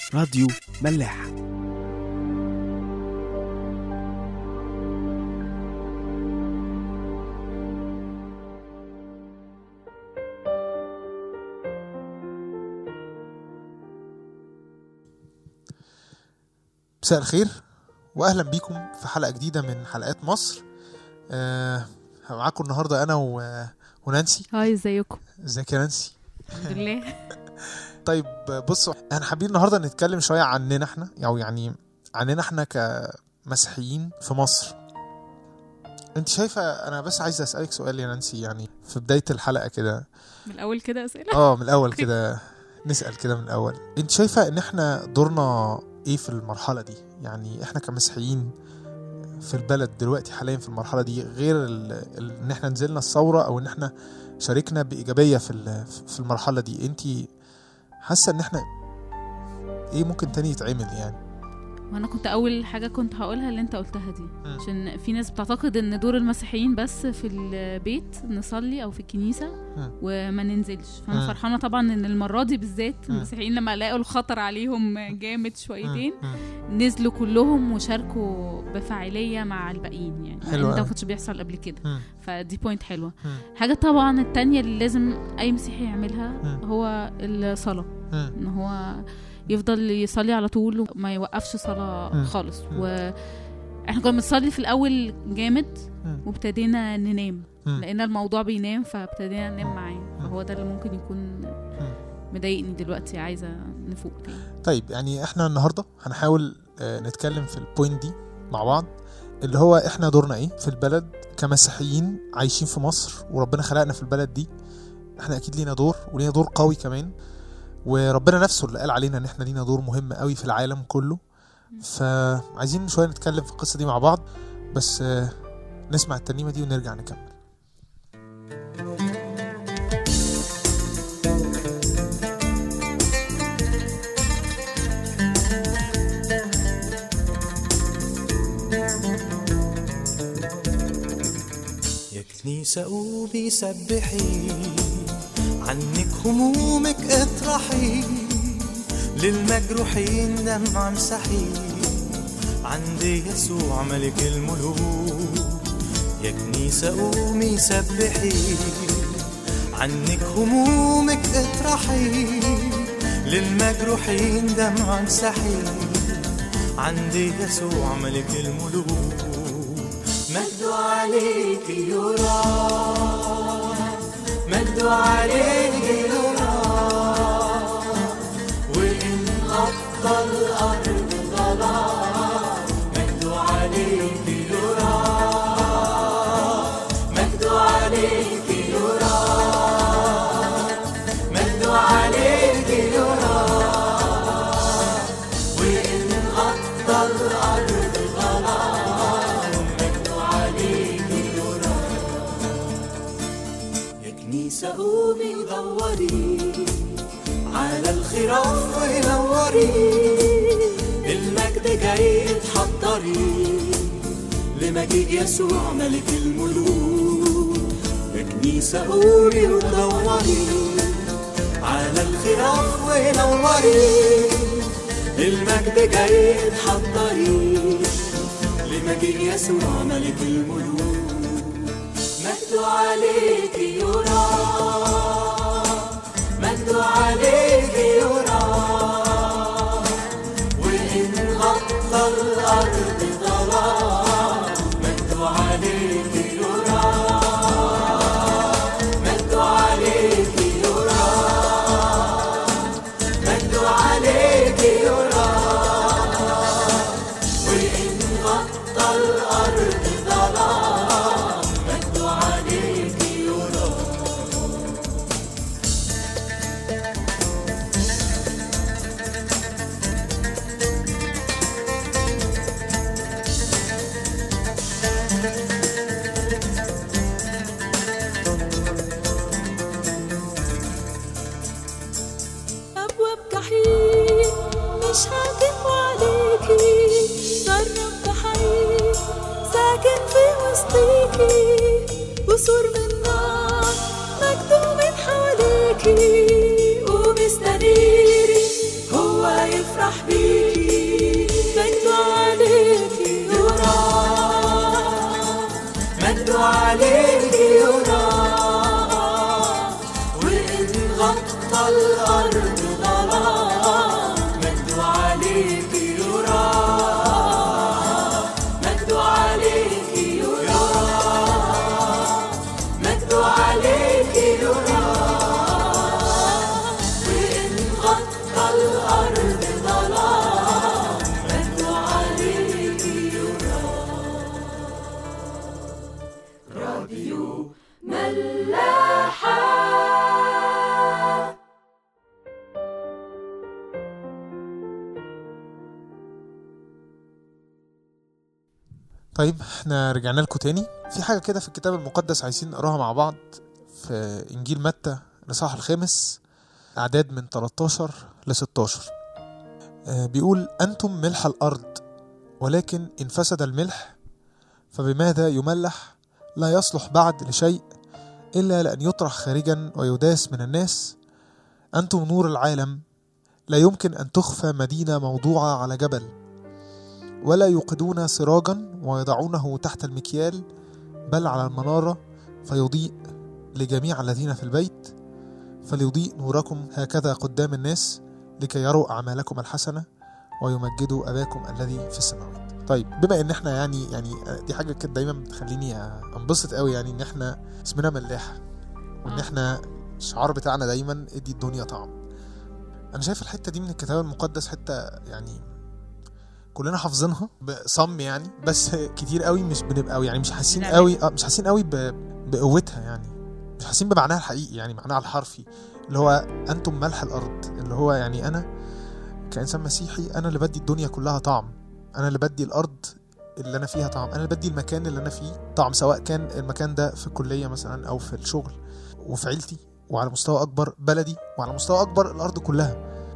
راديو ملاح مساء الخير واهلا بيكم في حلقه جديده من حلقات مصر آه معاكم النهارده انا و... ونانسي هاي ازيكم ازيك يا نانسي الحمد لله طيب بصوا احنا حابين النهارده نتكلم شويه عننا احنا او يعني عننا احنا كمسيحيين في مصر انت شايفه انا بس عايز اسالك سؤال يا نانسي يعني في بدايه الحلقه كده من الاول كده اسئله اه من الاول كده نسال كده من الاول انت شايفه ان احنا دورنا ايه في المرحله دي يعني احنا كمسيحيين في البلد دلوقتي حاليا في المرحله دي غير ال... ال... ان احنا نزلنا الثوره او ان احنا شاركنا بايجابيه في ال... في المرحله دي انت حاسه ان احنا ايه ممكن تاني يتعمل يعني وانا كنت اول حاجه كنت هقولها اللي انت قلتها دي عشان في ناس بتعتقد ان دور المسيحيين بس في البيت نصلي او في الكنيسه وما ننزلش مم. فانا فرحانه طبعا ان المره دي بالذات مم. المسيحيين لما لقوا الخطر عليهم جامد شويتين مم. نزلوا كلهم وشاركوا بفاعليه مع الباقيين يعني حلو انت ما أوي. كنتش بيحصل قبل كده مم. فدي بوينت حلوه مم. حاجه طبعا التانية اللي لازم اي مسيحي يعملها مم. هو الصلاه مم. ان هو يفضل يصلي على طول وما يوقفش صلاة مم. خالص مم. و احنا كنا بنصلي في الاول جامد مم. وابتدينا ننام مم. لقينا الموضوع بينام فابتدينا ننام معاه فهو ده اللي ممكن يكون مضايقني دلوقتي عايزه نفوق تاني طيب يعني احنا النهارده هنحاول آه، نتكلم في البوينت دي مع بعض اللي هو احنا دورنا ايه في البلد كمسيحيين عايشين في مصر وربنا خلقنا في البلد دي احنا اكيد لينا دور ولينا دور قوي كمان وربنا نفسه اللي قال علينا ان احنا لينا دور مهم قوي في العالم كله فعايزين شويه نتكلم في القصه دي مع بعض بس آه، نسمع الترنيمه دي ونرجع نكمل يا كنيسة قومي سبحي عنك همومك اطرحي للمجروحين دمع امسحي عند يسوع ملك الملوك يا كنيسة قومي سبحي عنك همومك اطرحي للمجروحين دمع امسحي عند يسوع ملك الملوك مجد عليك يرى مجد عليك يرى وإن غطى الأرض ظلام مجد عليك يرى مجد عليك يرى مجد عليك يرى وإن غطى الأرض ظلام مجد عليك يرى يا كنيسة قومي دوري على الخراف ونوري المجد جاي تحضري لمجيء يسوع ملك الملوك يا كنيسة قومي ودوري على الخراف ونوري المجد جاي تحضري لمجيء يسوع ملك الملوك مجد عليك يرى مجد عليك يرى وإن غطى الأرض ظلام مجد عليك يرى مجد عليك يرى مجد عليك يرى وإن غطى الأرض ظلام مجد عليك يرى أبواب جحيم مش هتقف عليكي جرب تحيي ساكن في وسطيكي وسور من نار مكتوب من حواليكي ومستنيري هو يفرح نفرح بيكي مجد عليكي يرى مجد عليك يرى وإن غطى الأرض ظلام مجد عليك يرى مجد عليك يرى مجد عليك يرى وإن غطى الأرض ظلام مجد عليك يرى راديو ملاحة طيب احنا رجعنا لكم تاني في حاجة كده في الكتاب المقدس عايزين نقراها مع بعض في إنجيل متى الإصحاح الخامس أعداد من 13 ل 16 آه، بيقول أنتم ملح الأرض ولكن إن فسد الملح فبماذا يملح لا يصلح بعد لشيء إلا لأن يطرح خارجا ويداس من الناس أنتم نور العالم لا يمكن أن تخفى مدينة موضوعة على جبل ولا يوقدون سراجا ويضعونه تحت المكيال بل على المنارة فيضيء لجميع الذين في البيت فليضيء نوركم هكذا قدام الناس لكي يروا أعمالكم الحسنة ويمجدوا أباكم الذي في السماوات طيب بما ان احنا يعني يعني دي حاجه كده دايما بتخليني انبسط قوي يعني ان احنا اسمنا ملاح وان احنا الشعار بتاعنا دايما ادي الدنيا طعم انا شايف الحته دي من الكتاب المقدس حته يعني كلنا حافظينها بصم يعني بس كتير قوي مش بنبقى يعني مش حاسين بنعمل. قوي اه مش حاسين قوي ب- بقوتها يعني مش حاسين بمعناها الحقيقي يعني معناها الحرفي اللي هو انتم ملح الارض اللي هو يعني انا كانسان مسيحي انا اللي بدي الدنيا كلها طعم انا اللي بدي الارض اللي انا فيها طعم انا اللي بدي المكان اللي انا فيه طعم سواء كان المكان ده في الكليه مثلا او في الشغل وفي عيلتي وعلى مستوى اكبر بلدي وعلى مستوى اكبر الارض كلها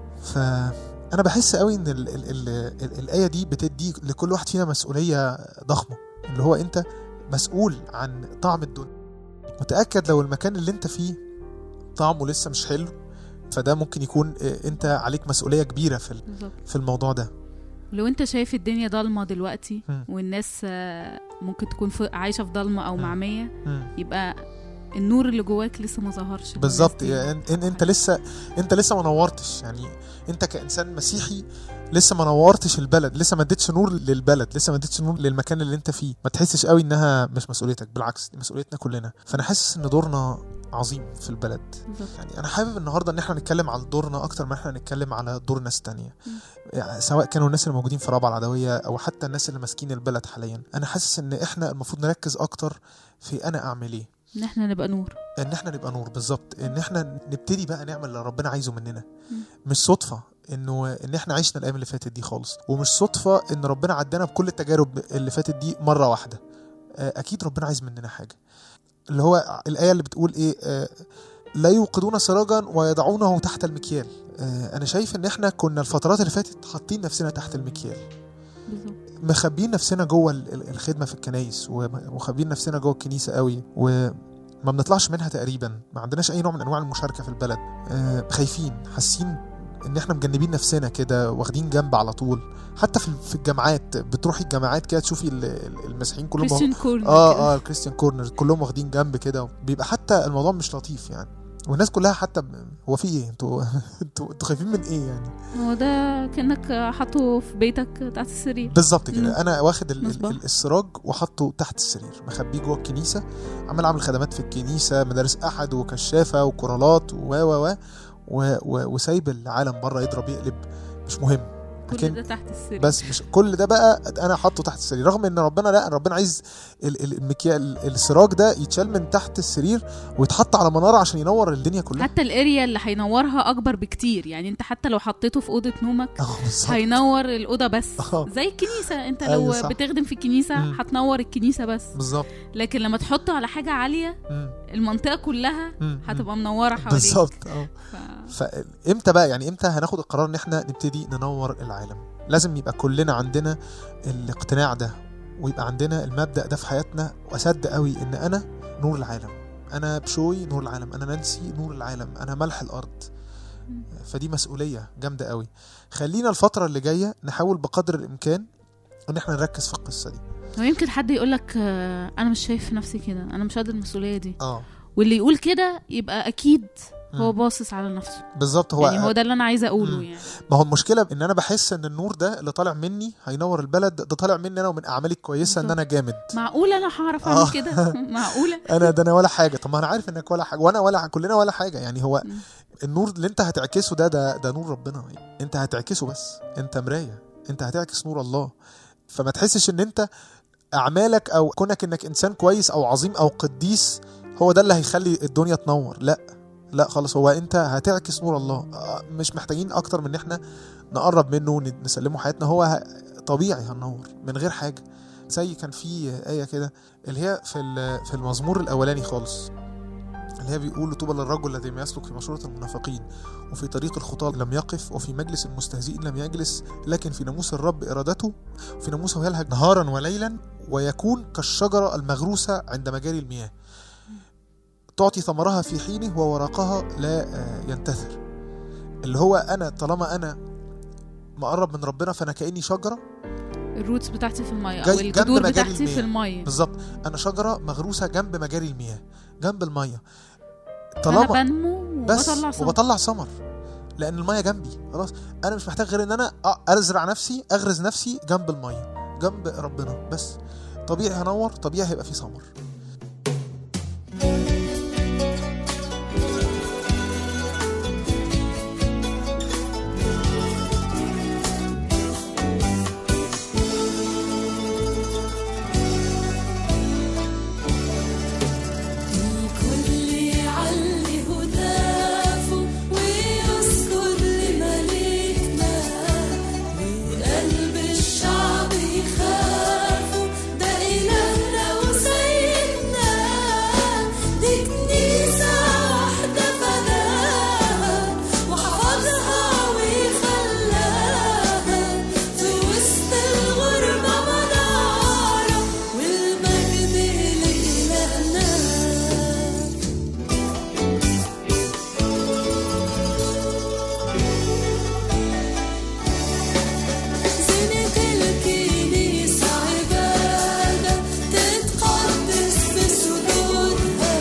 فانا بحس قوي ان ال ال ال ال الايه دي بتدي لكل واحد فينا مسؤوليه ضخمه اللي هو انت مسؤول عن طعم الدنيا متاكد لو المكان اللي انت فيه طعمه لسه مش حلو فده ممكن يكون آه، انت عليك مسؤوليه كبيره في ال- بالظبط في الموضوع ده لو انت شايف الدنيا ضلمه دلوقتي مم. والناس آه، ممكن تكون في- عايشه في ضلمه او مم. معميه مم. يبقى النور اللي جواك لسه ما ظهرش بالظبط للناس يعني إن انت لسه انت لسه ما نورتش يعني انت كانسان مسيحي لسه ما نورتش البلد لسه ما اديتش نور للبلد لسه ما اديتش نور للمكان اللي انت فيه ما تحسش قوي انها مش مسؤوليتك بالعكس دي مسؤوليتنا كلنا فانا حاسس ان دورنا عظيم في البلد بالظبط يعني انا حابب النهارده ان احنا نتكلم على دورنا اكتر ما احنا نتكلم على دور ناس تانية يعني سواء كانوا الناس اللي موجودين في رابعه العدويه او حتى الناس اللي ماسكين البلد حاليا انا حاسس ان احنا المفروض نركز اكتر في انا اعمل ايه ان احنا نبقى نور ان احنا نبقى نور بالظبط ان احنا نبتدي بقى نعمل اللي ربنا عايزه مننا مم. مش صدفه انه ان احنا عشنا الايام اللي فاتت دي خالص ومش صدفه ان ربنا عدانا بكل التجارب اللي فاتت دي مره واحده آه، اكيد ربنا عايز مننا حاجه اللي هو الايه اللي بتقول ايه آه، لا يوقدون سراجا ويضعونه تحت المكيال آه، انا شايف ان احنا كنا الفترات اللي فاتت حاطين نفسنا تحت المكيال بالظبط مخبيين نفسنا جوه ال- ال- الخدمه في الكنايس ومخبيين نفسنا جوه الكنيسه قوي وما بنطلعش منها تقريبا ما عندناش اي نوع من انواع المشاركه في البلد آه، خايفين حاسين ان احنا مجنبين نفسنا كده واخدين جنب على طول حتى في في الجامعات بتروحي الجامعات كده تشوفي ال- ال- المسيحيين كلهم كريستيان كورنر اه كده. اه الكريستيان كورنر كلهم واخدين جنب كده بيبقى حتى الموضوع مش لطيف يعني والناس كلها حتى ب... هو في ايه انتوا انتوا انتوا خايفين من ايه يعني هو ده كانك حاطه في بيتك تحت السرير بالظبط مم. كده انا واخد ال- ال- مصباح. ال- السراج وحطه تحت السرير مخبيه جوه الكنيسه عمال اعمل خدمات في الكنيسه مدارس احد وكشافه وكورالات و و و و- و- وسايب العالم بره يضرب يقلب مش مهم كل لكن ده تحت السرير بس مش كل ده بقى انا حاطه تحت السرير رغم ان ربنا لا ربنا عايز ال- ال- المكيال السراج ده يتشال من تحت السرير ويتحط على مناره عشان ينور الدنيا كلها حتى الاريا اللي هينورها اكبر بكتير يعني انت حتى لو حطيته في اوضه نومك اه بالظبط هينور الاوضه بس آه. زي الكنيسه انت أيوة لو صح. بتخدم في الكنيسه مم. هتنور الكنيسه بس بالظبط لكن لما تحطه على حاجه عاليه مم. المنطقه كلها مم. مم. هتبقى منوره حواليك بالظبط اه ف... فامتى بقى يعني امتى هناخد القرار ان احنا نبتدي ننور العالم لازم يبقى كلنا عندنا الاقتناع ده ويبقى عندنا المبدا ده في حياتنا واصدق قوي ان انا نور العالم انا بشوي نور العالم انا نانسي نور العالم انا ملح الارض فدي مسؤوليه جامده قوي خلينا الفتره اللي جايه نحاول بقدر الامكان ان احنا نركز في القصه دي ويمكن حد يقول لك انا مش شايف نفسي كده انا مش قد المسؤوليه دي اه واللي يقول كده يبقى اكيد هو مم. باصص على نفسه بالظبط هو, يعني هو ده اللي انا عايزه اقوله مم. يعني ما هو المشكله ان انا بحس ان النور ده اللي طالع مني هينور البلد ده طالع مني انا ومن اعمالي الكويسه ان انا جامد معقوله انا هعرف آه. اعمل كده معقوله انا ده انا ولا حاجه طب ما انا عارف انك ولا حاجه وانا ولا كلنا ولا حاجه يعني هو مم. النور اللي انت هتعكسه ده ده ده نور ربنا انت هتعكسه بس انت مرايه انت هتعكس نور الله فما تحسش ان انت اعمالك او كونك انك انسان كويس او عظيم او قديس هو ده اللي هيخلي الدنيا تنور لا لا خلاص هو انت هتعكس نور الله آه، مش محتاجين اكتر من ان احنا نقرب منه ون- نسلمه حياتنا هو ه- طبيعي هننور من غير حاجه زي كان في آية كده اللي هي في ال- في المزمور الأولاني خالص اللي هي بيقول طوبى للرجل الذي ما يسلك في مشورة المنافقين وفي طريق الخطاة لم يقف وفي مجلس المستهزئين لم يجلس لكن في ناموس الرب إرادته وفي ناموسه يلهج نهارا وليلا ويكون كالشجرة المغروسة عند مجاري المياه تعطي ثمرها في حينه وورقها لا آه، ينتثر اللي هو أنا طالما أنا مقرب من ربنا فأنا كأني شجرة الروتس بتاعتي في الميه جاي- او جنب الجذور مجاري بتاعتي في المياه. الميه بالظبط انا شجره مغروسه جنب مجاري المياه جنب الميه انا طالما بنمو بس وبطلع ثمر وبطلع ثمر لان الميه جنبي خلاص انا مش محتاج غير ان انا أ- ازرع نفسي اغرز نفسي جنب الميه جنب ربنا بس طبيعي هنور طبيعي هيبقى في ثمر الكل يعلي هتافه ويسجد لملكنا وقلب الشعب يخافوا ده إلهنا وسيدنا دي كنيسة واحدة فداها وحفظها وخلاها في وسط الغربة منارة والمجد لإلهنا زينة الكنيسة عبادة تتقدس بسجودها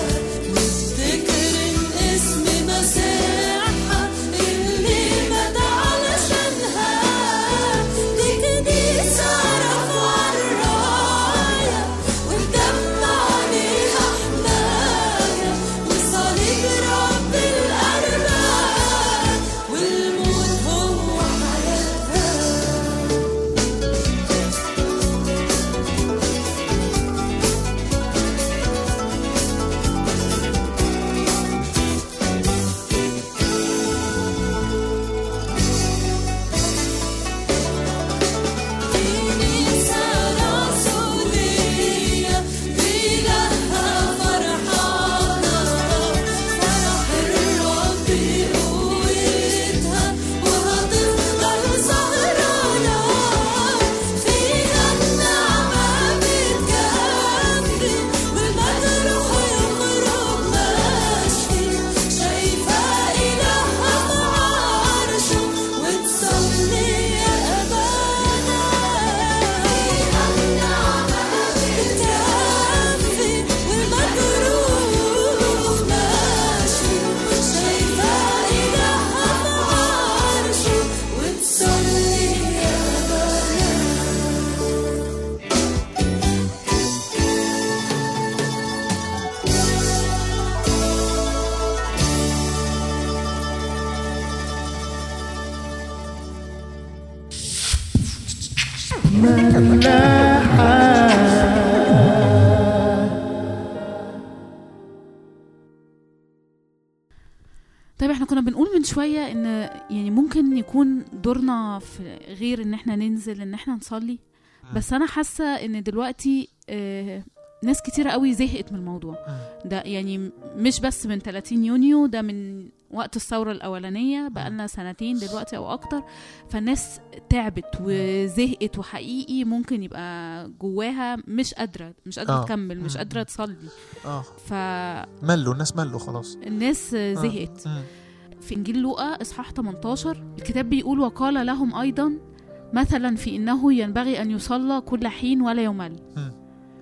نفتكر اسم مسيحها اللي مات علشانها دي كنيسة رفع الراية والدم عليها حماية وصليب رب الأرباب والموت هو حياتها كنيسة رسولية بإلهها فرحانة فرح الرب قوتها وهتفضل سهرانة فيها النعمة بتكفي والمجروح يخرج مشفي شايفة إلهها في عرشه وتصلي يا أبانا فيها النعمة بتكفي والمجروح مشفي شايفة إلهها في عرشه وتصلي يا أبانا طيب احنا كنا بنقول من شوية ان يعني ممكن يكون دورنا في غير ان احنا ننزل ان احنا نصلي بس انا حاسة ان دلوقتي آه ناس كتيرة قوي زهقت من الموضوع ده يعني مش بس من 30 يونيو ده من وقت الثورة الأولانية بقالنا سنتين دلوقتي أو أكتر فالناس تعبت وزهقت وحقيقي ممكن يبقى جواها مش قادرة مش قادرة آه. تكمل مش مم. قادرة تصلي اه فالناس ملوا الناس ملوا خلاص زهقت مم. في انجيل لوقا اصحاح 18 الكتاب بيقول وقال لهم ايضا مثلا في انه ينبغي ان يصلى كل حين ولا يمل مم.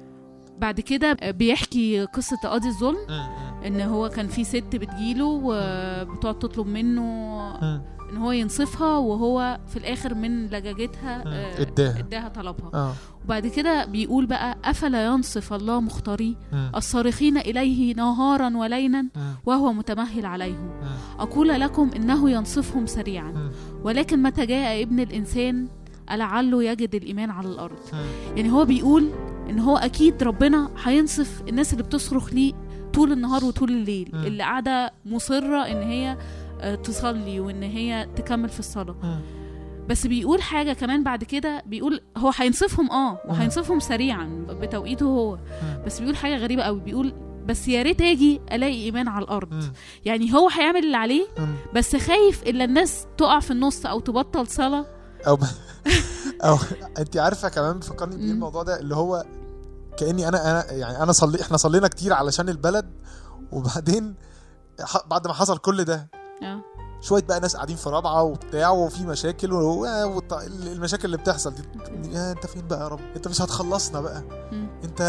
بعد كده بيحكي قصه تقاضي الظلم مم. مم. ان هو كان في ست بتجيله وبتقعد تطلب منه مم. ان هو ينصفها وهو في الاخر من لجاجتها مم. آه، اداها. اداها طلبها اه وبعد كده بيقول بقى افلا ينصف الله مختاريه مم. الصارخين اليه نهارا وليلا مم. وهو متمهل عليهم مم. اقول لكم انه ينصفهم سريعا مم. ولكن متى جاء ابن الانسان ألعله يجد الايمان على الارض مم. يعني هو بيقول ان هو اكيد ربنا هينصف الناس اللي بتصرخ ليه طول النهار وطول الليل مم. اللي قاعده مصره ان هي آه، تصلي وان هي تكمل في الصلاه مم. بس بيقول حاجه كمان بعد كده بيقول هو هينصفهم اه وهينصفهم سريعا بتوقيته هو مم. بس بيقول حاجه غريبه قوي بيقول بس يا ريت اجي الاقي ايمان على الارض مم. يعني هو هيعمل اللي عليه مم. بس خايف الا الناس تقع في النص او تبطل صلاه او ب... او انت عارفه كمان بيفكرني بايه مم. الموضوع ده اللي هو كاني انا انا يعني انا صلي احنا صلينا كتير علشان البلد وبعدين ح... بعد ما حصل كل ده اه شويه بقى ناس قاعدين في رابعه وبتاع وفي مشاكل و... والط- المشاكل اللي بتحصل دي يا انت فين بقى يا رب انت مش هتخلصنا بقى مم. انت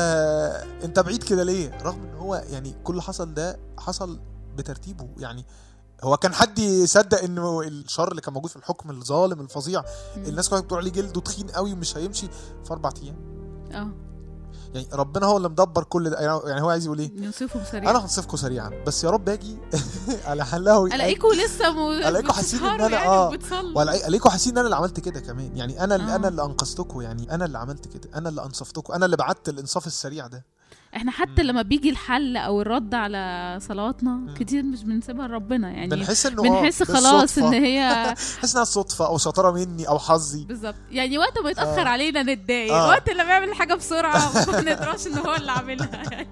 انت بعيد كده ليه رغم ان هو يعني كل اللي حصل ده حصل بترتيبه يعني هو كان حد يصدق انه الشر اللي كان موجود في الحكم الظالم الفظيع مم. الناس كانت بتقول عليه جلده تخين قوي ومش هيمشي في اربع ايام اه يعني ربنا هو اللي مدبر كل ده يعني هو عايز يقول ايه ينصفهم سريعا انا هنصفكم سريعا بس يا رب اجي على حله الاقيكم لسه م... ألاقيكوا حاسين إن بتسهروا أنا- يعني آه. وبتصلوا الاقيكم حاسين ان انا اللي عملت كده كمان يعني انا اللي آه. انا اللي انقذتكم يعني انا اللي عملت كده انا اللي انصفتكم انا اللي بعت الانصاف السريع ده احنا حتى مم. لما بيجي الحل او الرد على صلواتنا كتير مش بنسيبها لربنا يعني بنحس انه بنحس آه، خلاص بالصدفة. ان هي بحس انها صدفه او شطاره مني او حظي بالظبط يعني وقت ما يتاخر آه. علينا نتضايق آه. وقت اللي بيعمل حاجه بسرعه ما ندراش ان هو اللي عاملها يعني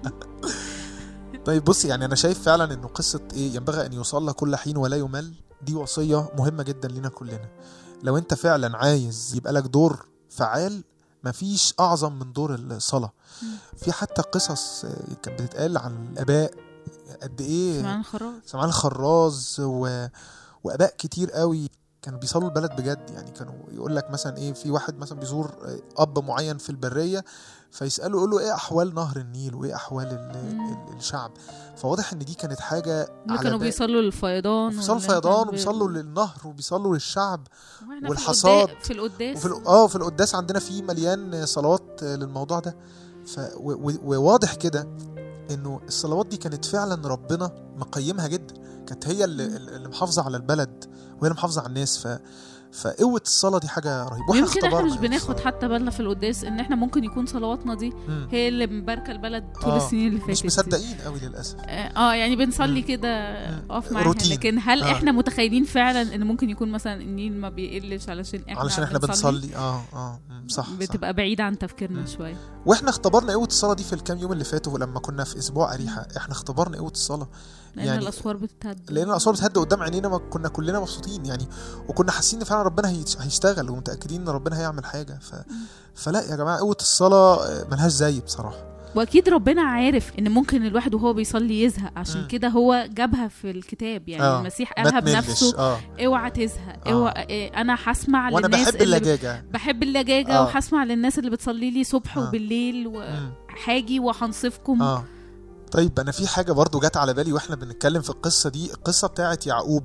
طيب بص يعني انا شايف فعلا انه قصه ايه ينبغي ان يصلى كل حين ولا يمل دي وصيه مهمه جدا لينا كلنا لو انت فعلا عايز يبقى لك دور فعال مفيش اعظم من دور الصلاه في حتى قصص آه، كانت بتتقال عن الاباء قد ايه سمعان خراج سمعان الخراز و... واباء كتير قوي كانوا بيصلوا البلد بجد يعني كانوا يقول لك مثلا ايه في واحد مثلا بيزور آه، اب معين في البريه فيساله يقول له ايه احوال نهر النيل وايه احوال ال... مم. ال... الشعب فواضح ان دي كانت حاجه اللي كانوا بال- بيصلوا للفيضان بيصلوا واللي الفيضان كانوا بي- وبيصلوا للنهر وبيصلوا للشعب وإحنا في والحصاد. القدا- في القداس وفي ال- اه في القداس عندنا في مليان صلوات آه، للموضوع ده ف... و... و... وواضح كده انه الصلوات دي كانت فعلا ربنا مقيمها جدا كانت هي اللي, اللي محافظه على البلد وهي اللي محافظه على الناس ف فقوه الصلاه دي حاجه رهيبه واحنا يمكن احنا اختبرنا مش قوة بناخد الصلاة. حتى بالنا في القداس ان احنا ممكن يكون صلواتنا دي مم. هي اللي مباركه البلد طول آه، السنين اللي فاتت مش دي. مصدقين قوي للاسف اه آه، يعني بنصلي مم. كده مم. اقف معاها روتين. لكن هل آه. احنا متخيلين فعلا ان ممكن يكون مثلا النيل ما بيقلش علشان احنا علشان احنا بنصلي اه اه مم، صح, صح بتبقى بعيدة عن تفكيرنا مم. شوية واحنا اختبرنا قوه الصلاه دي في الكام يوم اللي فاتوا لما كنا في اسبوع اريحه احنا اختبرنا قوه الصلاه لأن يعني- الأسوار بتتهد لان الاسوار بتهد قدام عينينا ما كنا كلنا مبسوطين يعني وكنا حاسين ان فعلا ربنا هيش- هيشتغل ومتاكدين ان ربنا هيعمل حاجه ف... فلا يا جماعه قوه الصلاه آه، ملهاش زي بصراحه وأكيد ربنا عارف إن ممكن الواحد وهو بيصلي يزهق عشان مم. كده هو جابها في الكتاب يعني آه. المسيح ما قالها تملش بنفسه اه اوعى تزهق آه. اوعى إيه، أنا هسمع وانا للناس بحب اللي اللجاجه بحب اللجاجة آه. وهسمع للناس اللي بتصلي لي صبح آه. وبالليل مم. وهاجي وهنصفكم اه طيب انا في حاجه برضو جت على بالي واحنا بنتكلم في القصه دي القصه بتاعت يعقوب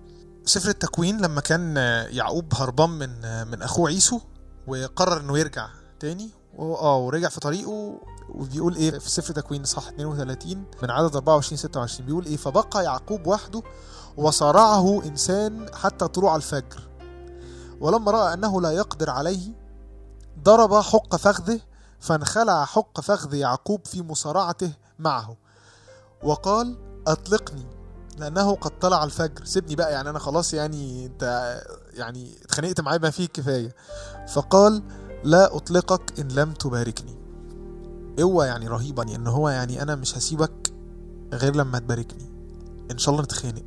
سفر التكوين لما كان آه، يعقوب هربان من آه، من اخوه عيسو وقرر انه يرجع تاني و- اه ورجع في طريقه وبيقول ايه في سفر تكوين صح 32 من عدد 24 26 بيقول ايه فبقى يعقوب وحده وصارعه انسان حتى طلوع الفجر ولما راى انه لا يقدر عليه ضرب حق فخذه فانخلع حق فخذ يعقوب في مصارعته معه وقال اطلقني لانه قد طلع الفجر سيبني بقى يعني انا خلاص يعني انت يعني اتخانقت معايا ما فيه الكفايه فقال لا اطلقك ان لم تباركني قوة يعني رهيبة يعني ان هو يعني انا مش هسيبك غير لما تباركني ان شاء الله نتخانق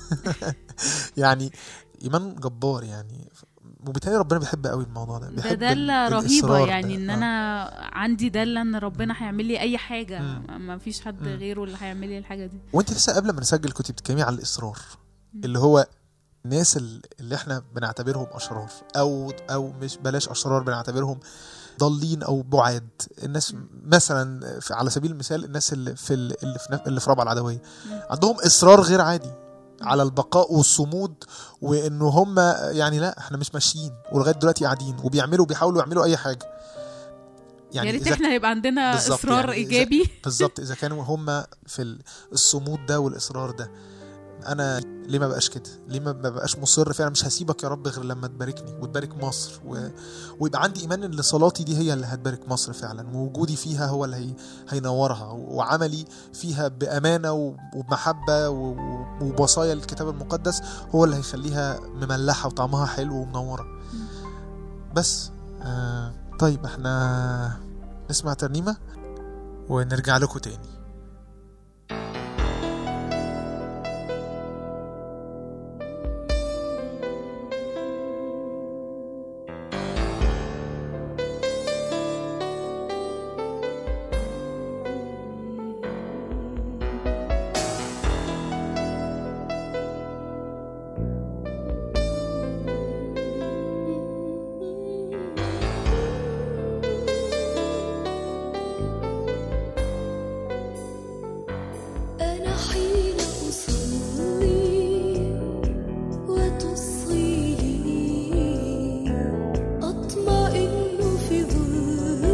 يعني ايمان جبار يعني وبالتالي ربنا بيحب قوي الموضوع ده ده بيحب دلة ال- رهيبة الإصرار يعني ده. ان آه. انا عندي دلة ان ربنا هيعمل لي اي حاجة مم. ما فيش حد مم. غيره اللي هيعمل لي الحاجة دي وانت لسه قبل ما نسجل كنت بتتكلمي على الاصرار اللي هو الناس ال- اللي احنا بنعتبرهم اشرار او او مش بلاش اشرار بنعتبرهم ضالين او بعاد الناس مثلا في- على سبيل المثال الناس اللي في ال- اللي في نف- اللي في رابعه العدويه عندهم اصرار غير عادي على البقاء والصمود وانه هم يعني لا احنا مش ماشيين ولغايه دلوقتي قاعدين وبيعملوا بيحاولوا يعملوا اي حاجه يا ريت إذا احنا يبقى عندنا بالظبط اصرار يعني إذا- ايجابي بالظبط اذا كانوا هم في ال- الصمود ده والاصرار ده انا ليه ما بقاش كده ليه ما ما بقاش مصر فعلا مش هسيبك يا رب غير لما تباركني وتبارك مصر و... ويبقى عندي ايمان ان صلاتي دي هي اللي هتبارك مصر فعلا ووجودي فيها هو اللي هي... هينورها وعملي فيها بامانه و- وبمحبه و... وبصايا الكتاب المقدس هو اللي هيخليها مملحه وطعمها حلو ومنوره بس آه... طيب احنا نسمع ترنيمه ونرجع لكم تاني أنا حين أصلي وتصغي لي أطمئن في ظل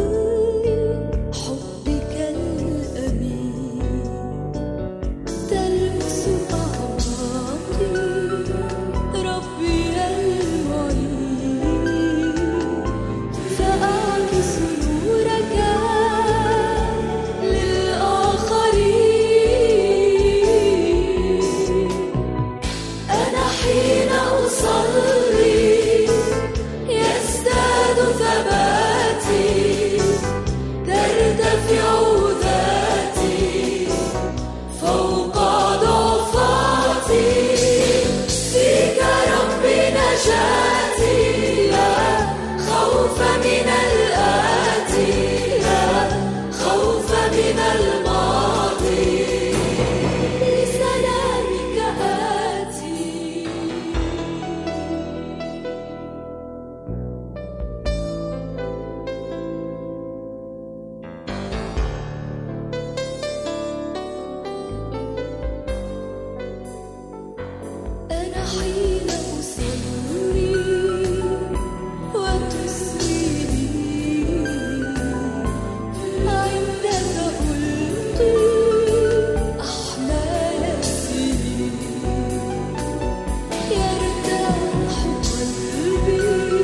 حبك الأمين تلمس أعماقي ربي المعين فأعكس نورك للآخرين أنا حين أصلي يزداد ثباتي ترتفع ذاتي فوق ضعفاتي فيك ربي نجاتي لا خوف من الآتي لا خوف من الماضي لسلامك آتي أنا حين أصلي وتصغي لي عندك ألقي أحلال السنين يرتاح قلبي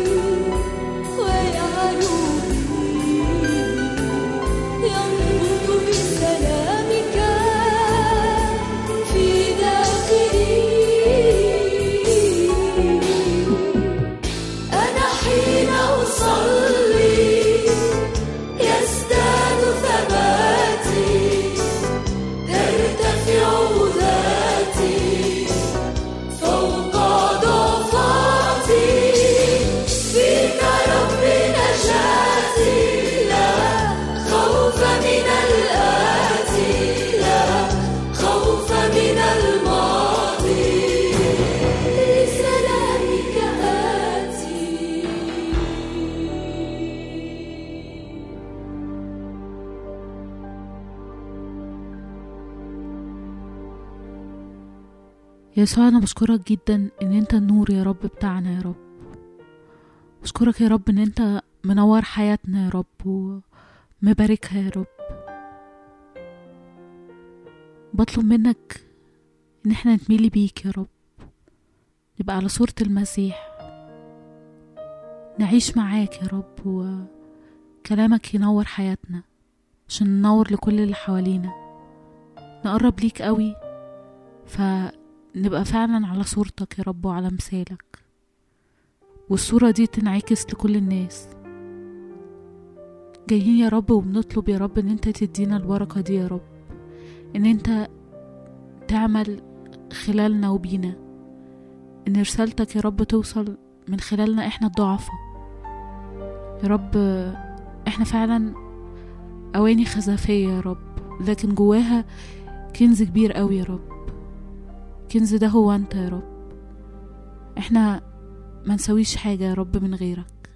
ويعلو بي ينبض بسلامك في داخلي أنا حين أصلي يزداد ثباتي ترتفع ذاتي فوق ضعفاتي فيك ربي نجاتي لا خوف من الآتي لا خوف من الماضي لسلامك آتي يسوع انا بشكرك جدا ان انت النور يا رب بتاعنا يا رب بشكرك يا رب ان انت منور حياتنا يا رب ومباركها يا رب بطلب منك ان احنا نتميلي بيك يا رب نبقى على صورة المسيح نعيش معاك يا رب وكلامك ينور حياتنا عشان ننور لكل اللي حوالينا نقرب ليك قوي فنبقى فعلا على صورتك يا رب وعلى مثالك والصورة دي تنعكس لكل الناس جايين يا رب وبنطلب يا رب ان انت تدينا البركة دي يا رب ان انت تعمل خلالنا وبينا ان رسالتك يا رب توصل من خلالنا احنا الضعفاء يا رب احنا فعلا اواني خزفية يا رب لكن جواها كنز كبير قوي يا رب الكنز ده هو انت يا رب احنا ما نسويش حاجة يا رب من غيرك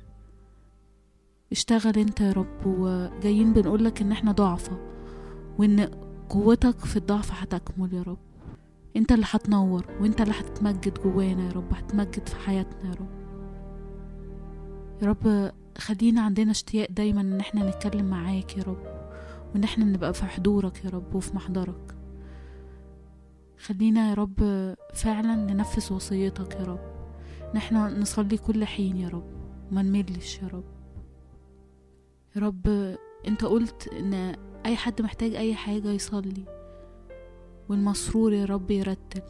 اشتغل انت يا رب وجايين بنقولك ان احنا ضعفة وان قوتك في الضعف هتكمل يا رب انت اللي هتنور وانت اللي هتتمجد جوانا يا رب هتمجد في حياتنا يا رب يا رب خلينا عندنا اشتياق دايما ان احنا نتكلم معاك يا رب وان احنا نبقى في حضورك يا رب وفي محضرك خلينا يا رب فعلا ننفذ وصيتك يا رب ان احنا نصلي كل حين يا رب وما نملش يا رب يا رب انت قلت ان اي حد محتاج اي حاجة يصلي والمسرور يا رب يرتل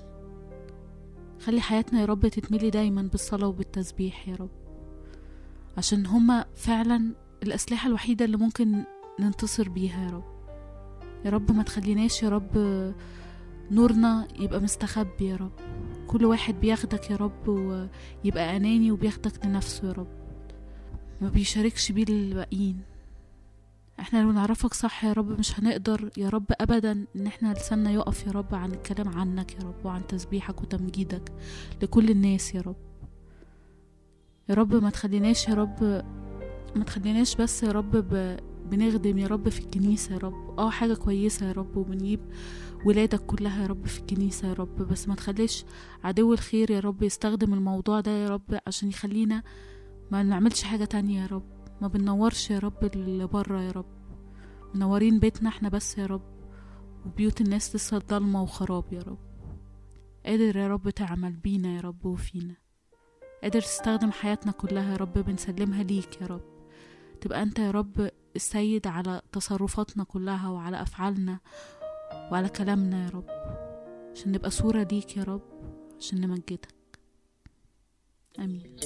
خلي حياتنا يا رب تتملي دايما بالصلاة وبالتسبيح يا رب عشان هما فعلا الأسلحة الوحيدة اللي ممكن ننتصر بيها يا رب يا رب ما تخليناش يا رب نورنا يبقى مستخبي يا رب كل واحد بياخدك يا رب ويبقى أناني وبياخدك لنفسه يا رب ما بيشاركش بيه الباقيين احنا لو نعرفك صح يا رب مش هنقدر يا رب ابدا ان احنا لساننا يقف يا رب عن الكلام عنك يا رب وعن تسبيحك وتمجيدك لكل الناس يا رب يا رب ما تخليناش يا رب ما تخليناش بس يا رب ب... بنخدم يا رب في الكنيسة يا رب اه حاجة كويسة يا رب وبنجيب ولادك كلها يا رب في الكنيسة يا رب بس ما تخليش عدو الخير يا رب يستخدم الموضوع ده يا رب عشان يخلينا ما نعملش حاجة تانية يا رب ما بننورش يا رب اللي بره يا رب منورين بيتنا احنا بس يا رب وبيوت الناس لسه ضلمة وخراب يا رب قادر يا رب تعمل بينا يا رب وفينا قادر تستخدم حياتنا كلها يا رب بنسلمها ليك يا رب تبقى انت يا رب السيد على تصرفاتنا كلها وعلى افعالنا وعلى كلامنا يا رب عشان نبقى صورة ليك يا رب عشان نمجدك امين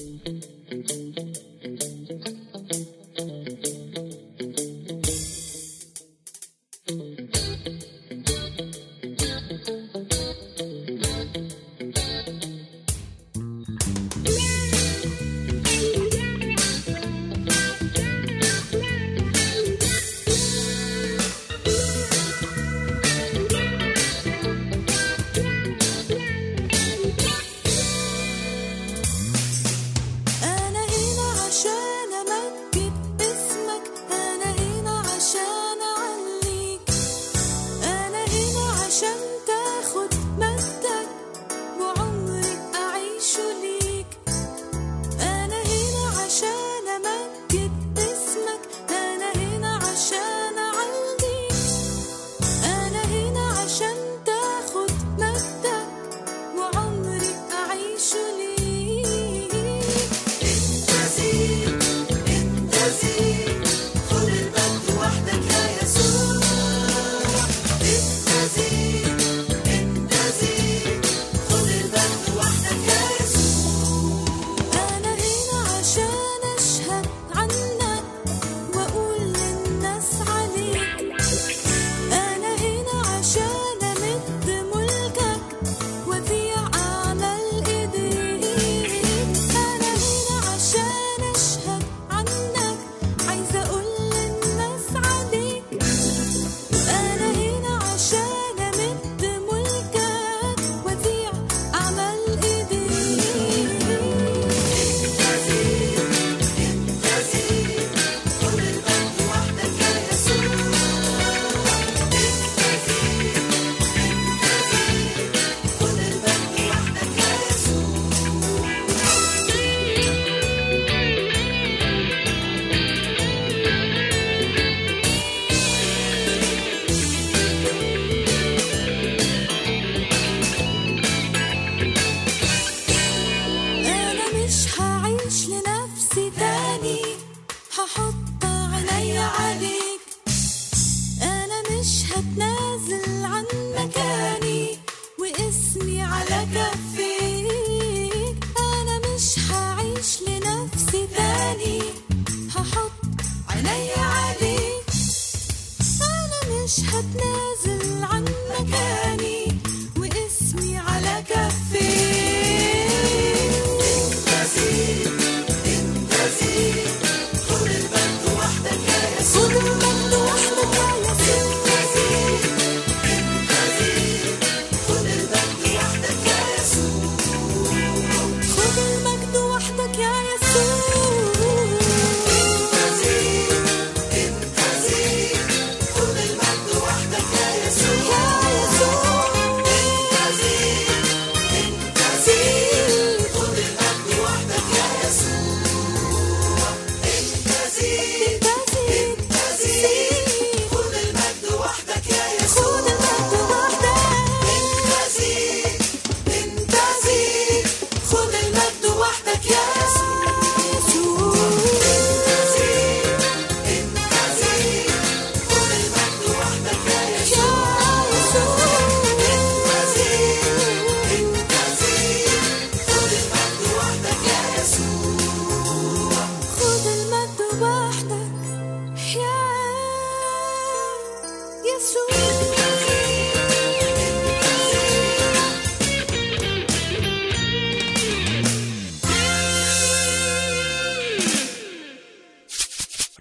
أنا هنا عشان أمجد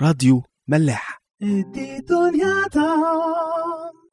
راديو ملاح ادي دنيا طعم